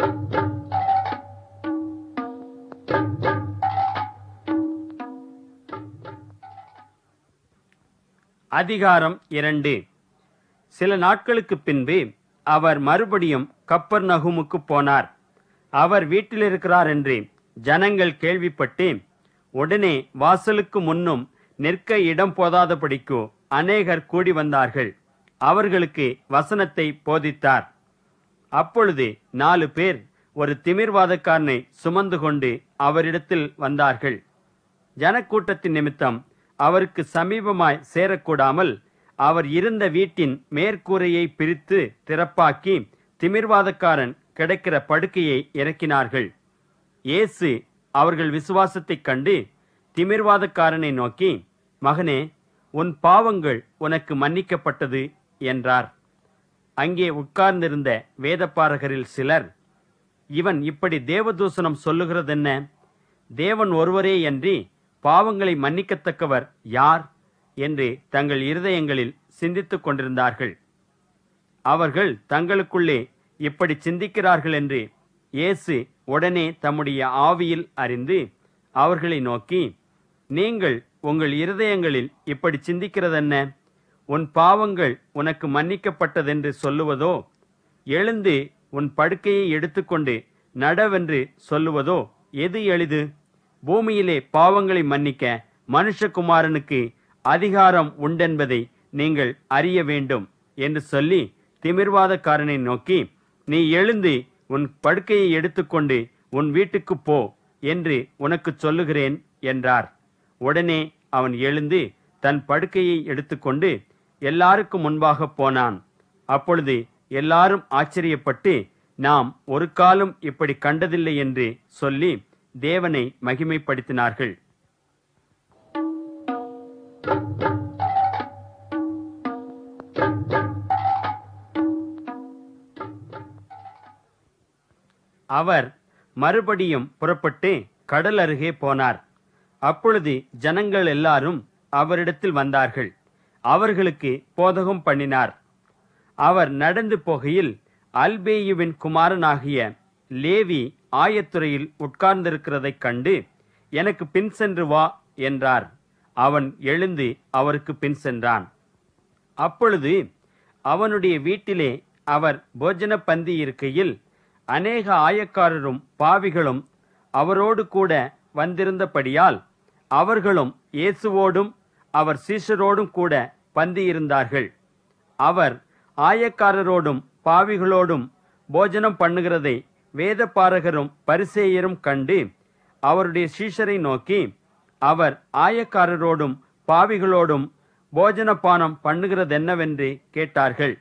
அதிகாரம் இரண்டு சில நாட்களுக்கு பின்பு அவர் மறுபடியும் கப்பர் நகுமுக்கு போனார் அவர் வீட்டில் இருக்கிறார் என்று ஜனங்கள் கேள்விப்பட்டு உடனே வாசலுக்கு முன்னும் நிற்க இடம் போதாதபடிக்கு அநேகர் கூடி வந்தார்கள் அவர்களுக்கு வசனத்தை போதித்தார் அப்பொழுது நாலு பேர் ஒரு திமிர்வாதக்காரனை சுமந்து கொண்டு அவரிடத்தில் வந்தார்கள் ஜனக்கூட்டத்தின் நிமித்தம் அவருக்கு சமீபமாய் சேரக்கூடாமல் அவர் இருந்த வீட்டின் மேற்கூரையை பிரித்து திறப்பாக்கி திமிர்வாதக்காரன் கிடக்கிற படுக்கையை இறக்கினார்கள் இயேசு அவர்கள் விசுவாசத்தைக் கண்டு திமிர்வாதக்காரனை நோக்கி மகனே உன் பாவங்கள் உனக்கு மன்னிக்கப்பட்டது என்றார் அங்கே உட்கார்ந்திருந்த வேதப்பாரகரில் சிலர் இவன் இப்படி தேவதூசணம் சொல்லுகிறதென்ன தேவன் ஒருவரே அன்றி பாவங்களை மன்னிக்கத்தக்கவர் யார் என்று தங்கள் இருதயங்களில் சிந்தித்துக் கொண்டிருந்தார்கள் அவர்கள் தங்களுக்குள்ளே இப்படி சிந்திக்கிறார்கள் என்று இயேசு உடனே தம்முடைய ஆவியில் அறிந்து அவர்களை நோக்கி நீங்கள் உங்கள் இருதயங்களில் இப்படி சிந்திக்கிறதென்ன உன் பாவங்கள் உனக்கு மன்னிக்கப்பட்டதென்று சொல்லுவதோ எழுந்து உன் படுக்கையை எடுத்துக்கொண்டு நடவென்று சொல்லுவதோ எது எளிது பூமியிலே பாவங்களை மன்னிக்க மனுஷகுமாரனுக்கு அதிகாரம் உண்டென்பதை நீங்கள் அறிய வேண்டும் என்று சொல்லி திமிர்வாதக்காரனை நோக்கி நீ எழுந்து உன் படுக்கையை எடுத்துக்கொண்டு உன் வீட்டுக்கு போ என்று உனக்கு சொல்லுகிறேன் என்றார் உடனே அவன் எழுந்து தன் படுக்கையை எடுத்துக்கொண்டு எல்லாருக்கும் முன்பாக போனான் அப்பொழுது எல்லாரும் ஆச்சரியப்பட்டு நாம் ஒரு காலம் இப்படி கண்டதில்லை என்று சொல்லி தேவனை மகிமைப்படுத்தினார்கள் அவர் மறுபடியும் புறப்பட்டு கடல் அருகே போனார் அப்பொழுது ஜனங்கள் எல்லாரும் அவரிடத்தில் வந்தார்கள் அவர்களுக்கு போதகம் பண்ணினார் அவர் நடந்து போகையில் அல்பேயுவின் குமாரனாகிய லேவி ஆயத்துறையில் உட்கார்ந்திருக்கிறதைக் கண்டு எனக்கு பின் சென்று வா என்றார் அவன் எழுந்து அவருக்கு பின் சென்றான் அப்பொழுது அவனுடைய வீட்டிலே அவர் போஜன பந்தி இருக்கையில் அநேக ஆயக்காரரும் பாவிகளும் அவரோடு கூட வந்திருந்தபடியால் அவர்களும் இயேசுவோடும் அவர் சீஷரோடும் கூட பந்தியிருந்தார்கள் அவர் ஆயக்காரரோடும் பாவிகளோடும் போஜனம் பண்ணுகிறதை வேதபாரகரும் பரிசேயரும் கண்டு அவருடைய சீஷரை நோக்கி அவர் ஆயக்காரரோடும் பாவிகளோடும் போஜனபானம் பண்ணுகிறதென்னவென்று கேட்டார்கள்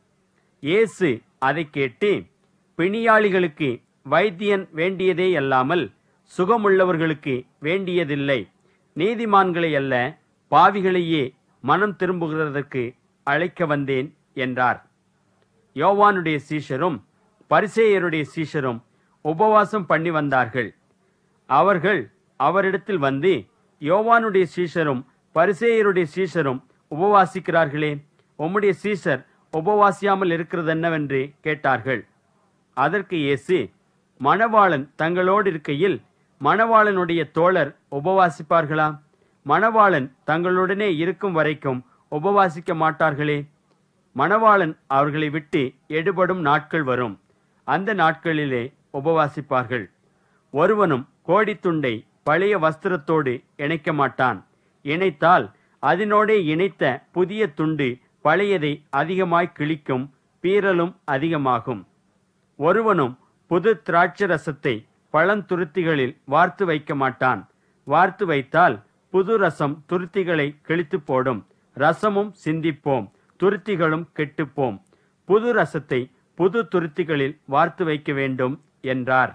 இயேசு அதை கேட்டு பிணியாளிகளுக்கு வைத்தியன் வேண்டியதே அல்லாமல் சுகமுள்ளவர்களுக்கு வேண்டியதில்லை நீதிமான்களை அல்ல பாவிகளையே மனம் திரும்புகிறதற்கு அழைக்க வந்தேன் என்றார் யோவானுடைய சீஷரும் பரிசேயருடைய சீஷரும் உபவாசம் பண்ணி வந்தார்கள் அவர்கள் அவரிடத்தில் வந்து யோவானுடைய சீஷரும் பரிசேயருடைய சீஷரும் உபவாசிக்கிறார்களே உம்முடைய சீஷர் உபவாசியாமல் இருக்கிறதென்னவென்று கேட்டார்கள் அதற்கு இயேசு மணவாளன் தங்களோடு இருக்கையில் மணவாளனுடைய தோழர் உபவாசிப்பார்களா மணவாளன் தங்களுடனே இருக்கும் வரைக்கும் உபவாசிக்க மாட்டார்களே மணவாளன் அவர்களை விட்டு எடுபடும் நாட்கள் வரும் அந்த நாட்களிலே உபவாசிப்பார்கள் ஒருவனும் கோடித்துண்டை பழைய வஸ்திரத்தோடு இணைக்க மாட்டான் இணைத்தால் அதனோடே இணைத்த புதிய துண்டு பழையதை அதிகமாய் கிழிக்கும் பீறலும் அதிகமாகும் ஒருவனும் புது திராட்சரசத்தை பழந்துருத்திகளில் வார்த்து வைக்க மாட்டான் வார்த்து வைத்தால் புது ரசம் துருத்திகளை கிழித்து போடும் ரசமும் சிந்திப்போம் துருத்திகளும் கெட்டுப்போம் புது ரசத்தை புது துருத்திகளில் வார்த்து வைக்க வேண்டும் என்றார்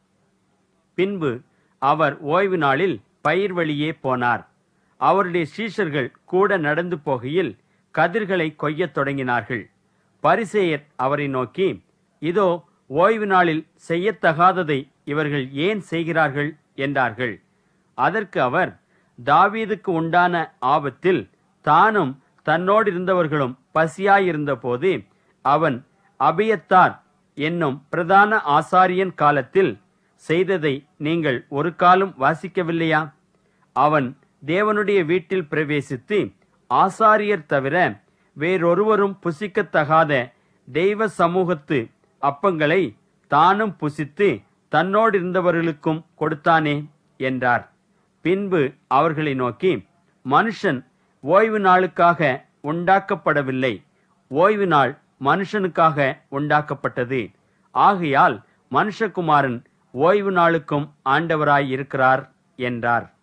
பின்பு அவர் ஓய்வு நாளில் பயிர் வழியே போனார் அவருடைய சீஷர்கள் கூட நடந்து போகையில் கதிர்களை கொய்யத் தொடங்கினார்கள் பரிசேயர் அவரை நோக்கி இதோ ஓய்வு நாளில் செய்யத்தகாததை இவர்கள் ஏன் செய்கிறார்கள் என்றார்கள் அதற்கு அவர் தாவீதுக்கு உண்டான ஆபத்தில் தானும் தன்னோடு இருந்தவர்களும் பசியாயிருந்த போது அவன் அபியத்தார் என்னும் பிரதான ஆசாரியன் காலத்தில் செய்ததை நீங்கள் ஒரு காலம் வாசிக்கவில்லையா அவன் தேவனுடைய வீட்டில் பிரவேசித்து ஆசாரியர் தவிர வேறொருவரும் புசிக்கத்தகாத தெய்வ சமூகத்து அப்பங்களை தானும் புசித்து தன்னோடிருந்தவர்களுக்கும் கொடுத்தானே என்றார் பின்பு அவர்களை நோக்கி மனுஷன் ஓய்வு நாளுக்காக உண்டாக்கப்படவில்லை ஓய்வு நாள் மனுஷனுக்காக உண்டாக்கப்பட்டது ஆகையால் மனுஷகுமாரன் ஓய்வு நாளுக்கும் ஆண்டவராய் இருக்கிறார் என்றார்